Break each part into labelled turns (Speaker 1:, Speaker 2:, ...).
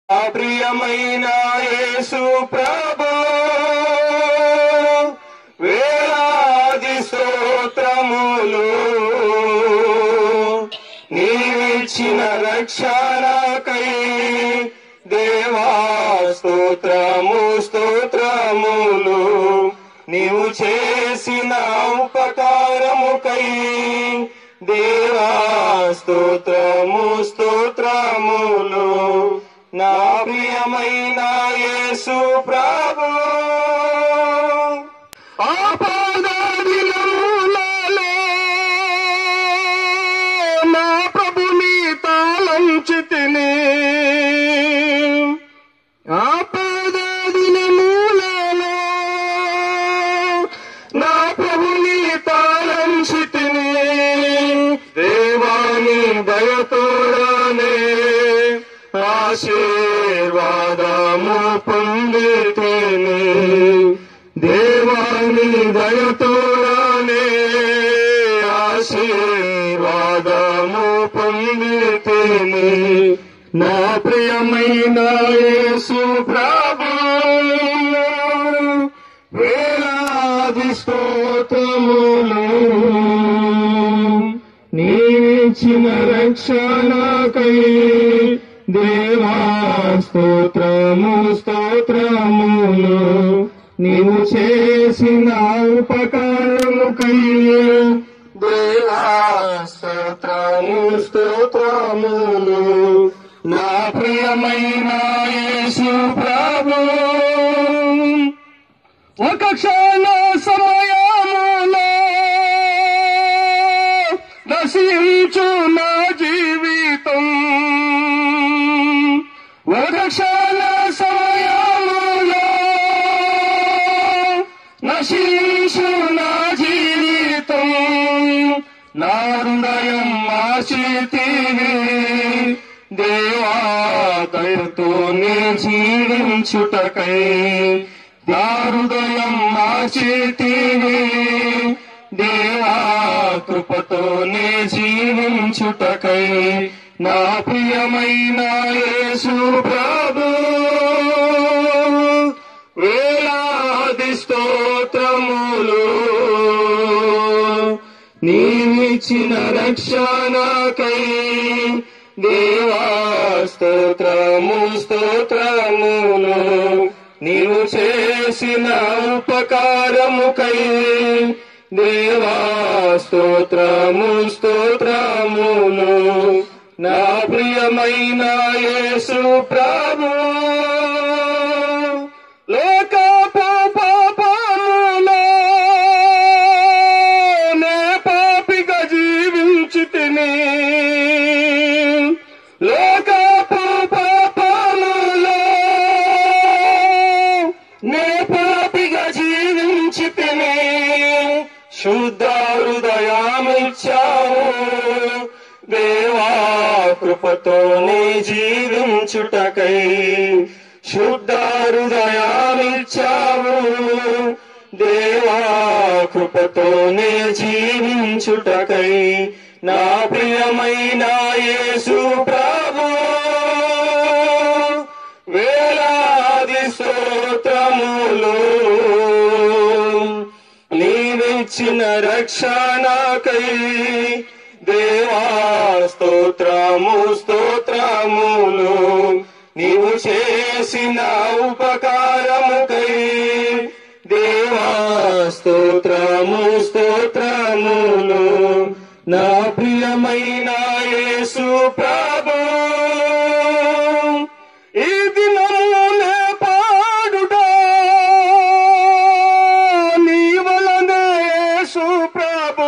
Speaker 1: ఆ ప్రియమైన యేసు ప్రభు వేలాది స్తోత్రములు నీవిచ్చిన రక్షణకై దేవా స్తోత్రము స్తోత్రములు నీవు చేసిన ఉపకారముకై దేవా స్తోత్రము స్తోత్రములు నా ప్రియమైన యేసు ప్రభు ఆపాదదినములలో నా ప్రభుని తాళంచితిని ఆపాదదినములలో నా ప్రభుని తాళంచితిని దేవాని దయతోడనే ఆశీర్వాదము పొందితేనే దేవాని దయతోడనే ఆశీర్వాదము పొందితేనే నా ప్రియమైన యేసు ప్రభు వేలాది స్తోత్రములు నీవిచ్చిన రక్షణకై దేవా స్తోత్రము స్తోత్రములు నీవు చేసిన ఉపకారముకై దేవా స్తోత్రము స్తోత్రములు నా ప్రియమైన యేసు ప్రభు ఒక క్షణ సమయములో నశించు నా జీవితం ఒక క్షణ సమయములో నశించు నా జీవితం నా హృదయం ఆశితివి దేవా దయతో నీ జీవించుటకై నా హృదయం ఆశితివి దేవా కృపతో నీ జీవించుటకై నా ప్రియమైన యేసు ప్రభు వేలాది స్తోత్రములు నీవిచ్చిన రక్షణకై దేవా స్తోత్రము స్తోత్రములు నీవు చేసిన ఉపకారముకై దేవా స్తోత్రము స్తోత్రములు నా ప్రియమైన యేసు ప్రభు లోక పాపములో నే పాపిగా జీవించి తిని లోక పాపములో నే పాపిగా జీవించి తిని శుద్ధ హృదయామిచ్చావు దేవా కృపతో నీ జీవించుటకై శుద్ధ హృదయామిచ్చావు దేవా కృపతో నీ జీవించుటకై నా ప్రియమైన యేసు ప్రభు వేలాది స్తోత్రములు నీవిచ్చిన రక్షణకై దేవా స్తోత్రము స్తోత్రములు నీవు చేసిన ఉపకారముకై దేవా స్తోత్రము స్తోత్రములు నా ప్రియమైన యేసు ప్రభు ఈ దినమునే పాడుడా నీ వలనే యేసు ప్రభు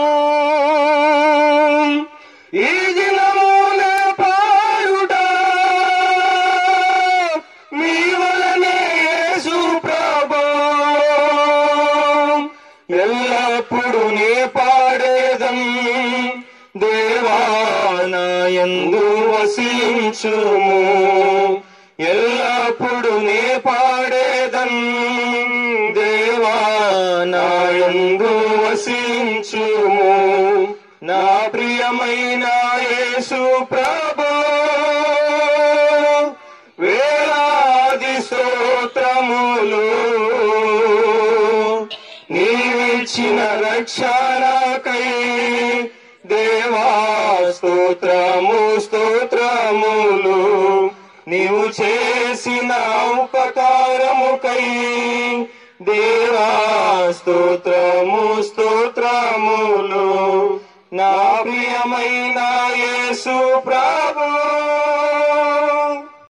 Speaker 1: ఈ దినమునే పాడుడా నీ వలనే యేసు ప్రభు ఎల్లప్పుడు నీ పాడేదం దేవానాయందు వసించుము ఎల్లప్పుడు నీ పాడేదం దేవానాయందు వసించుము నా ప్రియమైన యేసు ప్రభు వేలా స్తోత్రములు నీవిచ్చిన రక్షణకై దేవా స్తోత్రము స్తోత్రములు నీవు చేసిన ఉపకారముకై దేవా స్తోత్రము స్తోత్రములు నా ప్రియమైన యేసు ప్రభు